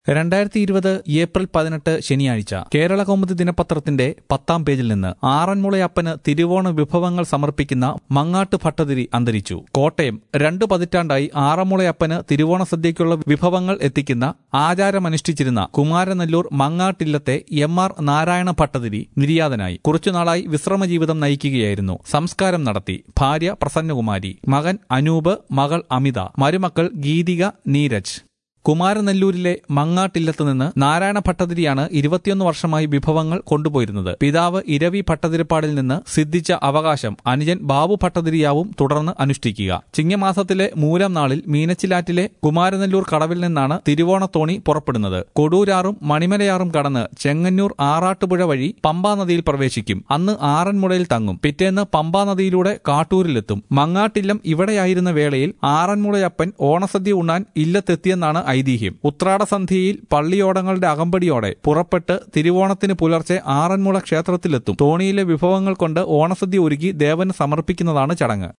രണ്ടായിരത്തി ഇരുപത് ഏപ്രിൽ പതിനെട്ട് ശനിയാഴ്ച കേരള കൗമുദി ദിനപത്രത്തിന്റെ പത്താം പേജിൽ നിന്ന് ആറന്മുളയപ്പന് തിരുവോണ വിഭവങ്ങൾ സമർപ്പിക്കുന്ന മങ്ങാട്ട് ഭട്ടതിരി അന്തരിച്ചു കോട്ടയം രണ്ടു പതിറ്റാണ്ടായി ആറന്മുളയപ്പന് തിരുവോണ സദ്യയ്ക്കുള്ള വിഭവങ്ങൾ എത്തിക്കുന്ന ആചാരമനുഷ്ഠിച്ചിരുന്ന കുമാരനെല്ലൂർ മങ്ങാട്ടില്ലത്തെ എം ആർ നാരായണ ഭട്ടതിരി നിര്യാതനായി കുറച്ചുനാളായി വിശ്രമജീവിതം നയിക്കുകയായിരുന്നു സംസ്കാരം നടത്തി ഭാര്യ പ്രസന്നകുമാരി മകൻ അനൂപ് മകൾ അമിത മരുമക്കൾ ഗീതിക നീരജ് കുമാരനെല്ലൂരിലെ മങ്ങാട്ടില്ലത്ത് നിന്ന് നാരായണ ഭട്ടതിരിയാണ് ഇരുപത്തിയൊന്ന് വർഷമായി വിഭവങ്ങൾ കൊണ്ടുപോയിരുന്നത് പിതാവ് ഇരവി ഭട്ടതിരിപ്പാടിൽ നിന്ന് സിദ്ധിച്ച അവകാശം അനുജൻ ബാബു ഭട്ടതിരിയാവും തുടർന്ന് അനുഷ്ഠിക്കുക ചിങ്ങമാസത്തിലെ മൂലം നാളിൽ മീനച്ചിലാറ്റിലെ കുമാരനെല്ലൂർ കടവിൽ നിന്നാണ് തിരുവോണത്തോണി പുറപ്പെടുന്നത് കൊടൂരാറും മണിമലയാറും കടന്ന് ചെങ്ങന്നൂർ ആറാട്ടുപുഴ വഴി പമ്പാ നദിയിൽ പ്രവേശിക്കും അന്ന് ആറന്മുളയിൽ തങ്ങും പിറ്റേന്ന് പമ്പാ നദിയിലൂടെ കാട്ടൂരിലെത്തും മങ്ങാട്ടില്ലം ഇവിടെയായിരുന്ന വേളയിൽ ആറന്മുളയപ്പൻ ഓണസദ്യ ഉണ്ണാൻ ഇല്ലത്തെത്തിയെന്നാണ് ഐതിഹ്യം ഉത്രാടസന്ധ്യയിൽ പള്ളിയോടങ്ങളുടെ അകമ്പടിയോടെ പുറപ്പെട്ട് തിരുവോണത്തിന് പുലർച്ചെ ആറന്മുള ക്ഷേത്രത്തിലെത്തും തോണിയിലെ വിഭവങ്ങൾ കൊണ്ട് ഓണസദ്യ ഒരുക്കി ദേവന് സമർപ്പിക്കുന്നതാണ് ചടങ്ങ്